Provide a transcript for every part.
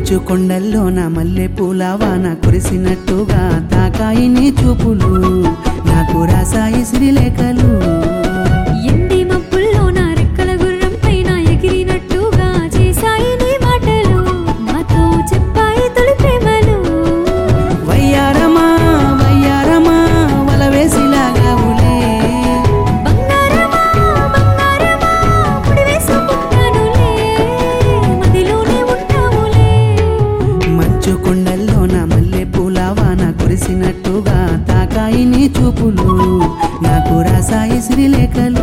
మంచు కొండల్లో నా మల్లె పూల వాన కురిసినట్టుగా తాకాయి నీ చూపులు నాకు రాసాయి శ్రీలేఖలు ఎండి మబ్బుల్లో నా రెక్కల గుర్రం పైన ఎగిరినట్టుగా చేశాయి నీ మాటలు నాతో చెప్పాయి తొలి ప్రేమలు వయ్యారమా వయ్యారమా వలవేసిలాగావులే బంగారమా బంగారమా ముడి వేసుకుంటానులే మదిలోనే ఉంటాములే మంచు కొండల్లో నా మల్లె పూల వాన కురిసినట్టుగా తాకాయి నీ చూపులు నాకు రాసాయి శ్రీలేఖలు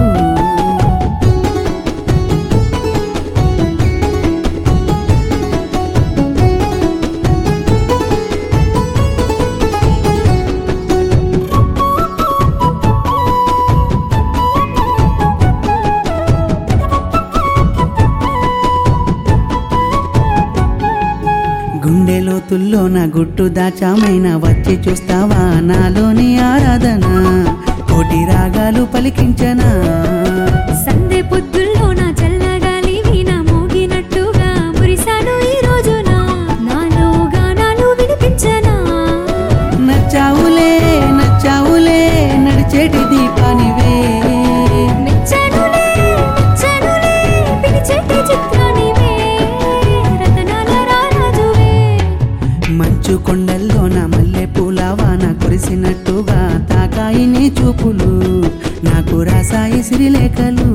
గుండె లోతుల్లో నా గుట్టు దాచామైన వచ్చి చూస్తావా నాలోని ఆరాధన కోటి రాగాలు పలికించనా సందె పొద్దుల్లో నా చల్లగాలి వీణ మోగినట్టుగా మురిసాను ఈ రోజున నాలో గానాలు వినిపించనా నచ్చావులే నచ్చావులే నడిచేటి దీపానివే మెచ్చనులే మెచ్చనులే పిలిచేటి చిత్రానివే రతనాల రారాజువే మంచు కొండల్లో నా మల్లె పూల వాన కురిసినట్టుగా తాకాయి నీ చూపులు నాకు రాసాయి శ్రీలేఖలు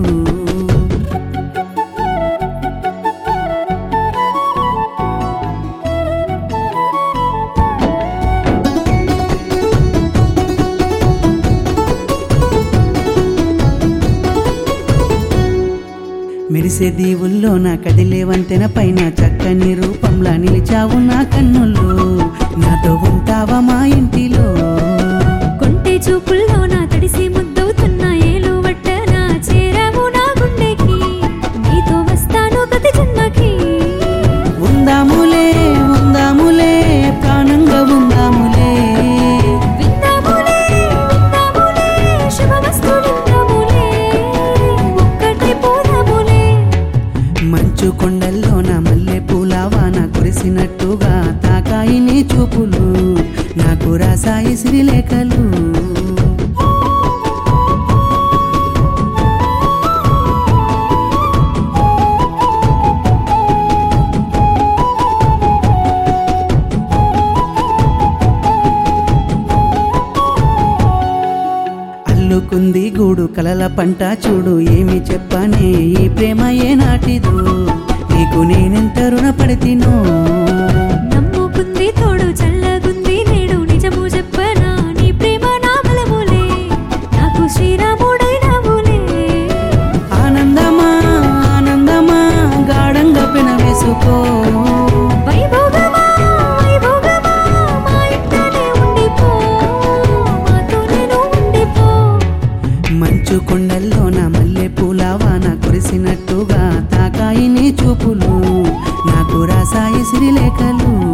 మెరిసే దీవుల్లో నా కదిలే వంతెన పైన చక్కని రూపంలా నిలిచావు నా కన్నుల్లో నాతో ఉంటావా మా ఇంటిలో కొంటె చూపుల్లో నా తడిసి ముద్దవుతున్న ఏలు వట్టన చేరావు నా గుండెకి నీతో వస్తాను ప్రతి జన్మకి ఉందాములే ఉందాములే ప్రాణంగా ఉందాములే విందాములే విందాములే శుభమస్తు విందాములే ఒక్కటే పోదాములే మంచు కొండల్లో నా మల్లె పూల వాన కురిసినట్టుగా తాకాయి నీ చూపులు నాకు రాసాయి శ్రీలేఖలు అల్లుకుంది గూడు కలల పంట చూడు ఏమి చెప్పనే ఈ ప్రేమ ఏ నాటిదో నీకు నేనెంత రుణపడితినో నమ్ముకుంది తోడు చల్లగుంది నేడు నిజము చెప్పనా నీ ప్రేమ నా బలములే నాకు శ్రీరాముడైనవులే ఆనందమా ఆనందమా గాఢంగా పెనవేసుకో వైభోగమా వైభోగమా మా ఇంటనే ఉండిపో మాతోనే నువ్వు ఉండిపో మంచు కొండల్లో నా మల్లె పూల వాన కురిసినట్టుగా తాకాయి నీ చూపులు నాకు రాసాయి శ్రీలేఖలు